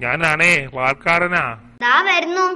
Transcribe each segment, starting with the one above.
ഞാനാണേ പാൽക്കാരനാ ദാ വരുന്നു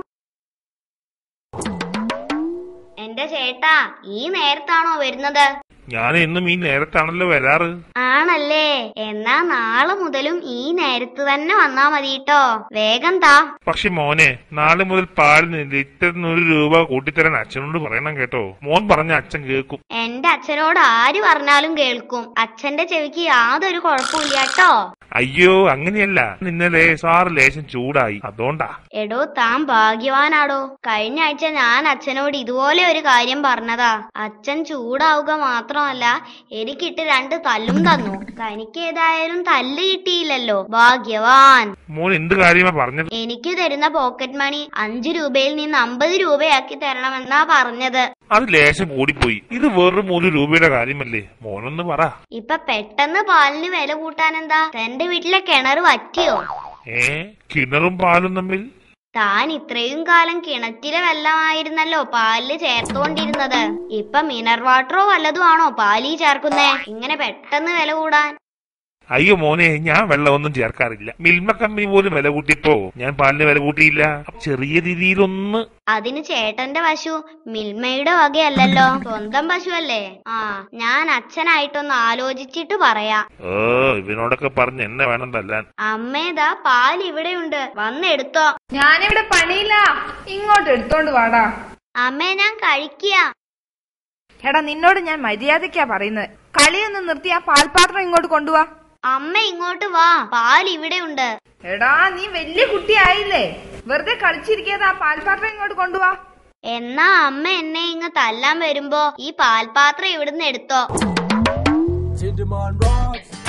എന്റെ ചേട്ടാ ഈ നേരത്താണോ വരുന്നത് ഞാൻ എന്നും ഈ നേരത്താണല്ലോ വരാറ് ആണല്ലേ എന്നാ നാളെ മുതലും ഈ നേരത്ത് തന്നെ വന്നാ മതി ട്ടോ വേഗം താ പക്ഷെ മോനെ നാളെ മുതൽ പാലിന് ലിറ്ററിന് ഒരു രൂപ കൂട്ടിത്തരാൻ അച്ഛനോട് പറയണം കേട്ടോ മോൻ പറഞ്ഞ അച്ഛൻ കേൾക്കും എന്റെ അച്ഛനോട് ആര് പറഞ്ഞാലും കേൾക്കും അച്ഛന്റെ ചെവിക്ക് യാതൊരു കുഴപ്പമില്ല കേട്ടോ അയ്യോ അങ്ങനെയല്ല ഇന്നലെ സാറ് ലേശം ചൂടായി അതുകൊണ്ടാ എടോ താൻ ഭാഗ്യവാനാടോ കഴിഞ്ഞ ആഴ്ച ഞാൻ അച്ഛനോട് ഇതുപോലെ ഒരു കാര്യം പറഞ്ഞതാ അച്ഛൻ ചൂടാവുക മാത്രമല്ല എനിക്കിട്ട് രണ്ട് തല്ലും തന്നു തനിക്ക് ഏതായാലും തല്ല് കിട്ടിയില്ലല്ലോ ഭാഗ്യവാൻ മോൻ എന്ത് കാര്യമാ പറഞ്ഞത് എനിക്ക് തരുന്ന പോക്കറ്റ് മണി അഞ്ചു രൂപയിൽ നിന്ന് അമ്പത് രൂപയാക്കി തരണമെന്നാ പറഞ്ഞത് അത് ലേശം കൂടിപ്പോയി ഇത് വെറും ഒരു രൂപയുടെ കാര്യമല്ലേ മോനൊന്ന് പറ ഇപ്പൊ പെട്ടെന്ന് പാലിന് വില കൂട്ടാൻ എന്താ തന്റെ വീട്ടിലെ കിണർ വറ്റിയോ ഏ കിണറും പാലും തമ്മിൽ താൻ ഇത്രയും കാലം കിണറ്റിലെ വെള്ളമായിരുന്നല്ലോ പാലില് ചേർത്തുകൊണ്ടിരുന്നത് ഇപ്പൊ മിനർ വാട്ടറോ വല്ലതും ആണോ പാലി ചേർക്കുന്നേ ഇങ്ങനെ പെട്ടെന്ന് വില കൂടാൻ അയ്യോ മോനെ ഞാൻ വെള്ളമൊന്നും ചേർക്കാറില്ല മിൽമ കമ്പനി പോലും വില കൂട്ടിയപ്പോ ഞാൻ പാലിന് വില കൂട്ടിയില്ല അപ്പൊ ചെറിയ രീതിയിലൊന്ന് അതിന് ചേട്ടന്റെ പശു മിൽമയുടെ വകയല്ലല്ലോ സ്വന്തം പശു അല്ലേ ആ ഞാൻ അച്ഛനായിട്ടൊന്ന് ആലോചിച്ചിട്ട് പറയാം ഓ ഇവനോടൊക്കെ പറഞ്ഞ് എന്നെ വേണം തല്ലാൻ അമ്മേതാ പാൽ ഇവിടെയുണ്ട് വന്നെടുത്തോ ഞാനിവിടെ പണിയില്ല ഇങ്ങോട്ട് എടുത്തോണ്ട് വാടാ അമ്മേ ഞാൻ കഴിക്കുക എടാ നിന്നോട് ഞാൻ മര്യാദക്കാ പറയുന്നത് കളിയൊന്ന് നിർത്തി ആ പാൽപാത്രം ഇങ്ങോട്ട് കൊണ്ടുവാ അമ്മ ഇങ്ങോട്ട് വാ പാൽ ഇവിടെയുണ്ട് എടാ നീ വലിയ കുട്ടിയായില്ലേ വെറുതെ കളിച്ചിരിക്കാതെ ആ പാൽപാത്രം ഇങ്ങോട്ട് കൊണ്ടുവാ എന്നാ അമ്മ എന്നെ ഇങ്ങ് തല്ലാൻ വരുമ്പോ ഈ പാൽപാത്രം ഇവിടുന്ന് എടുത്തോ Tindemon rocks.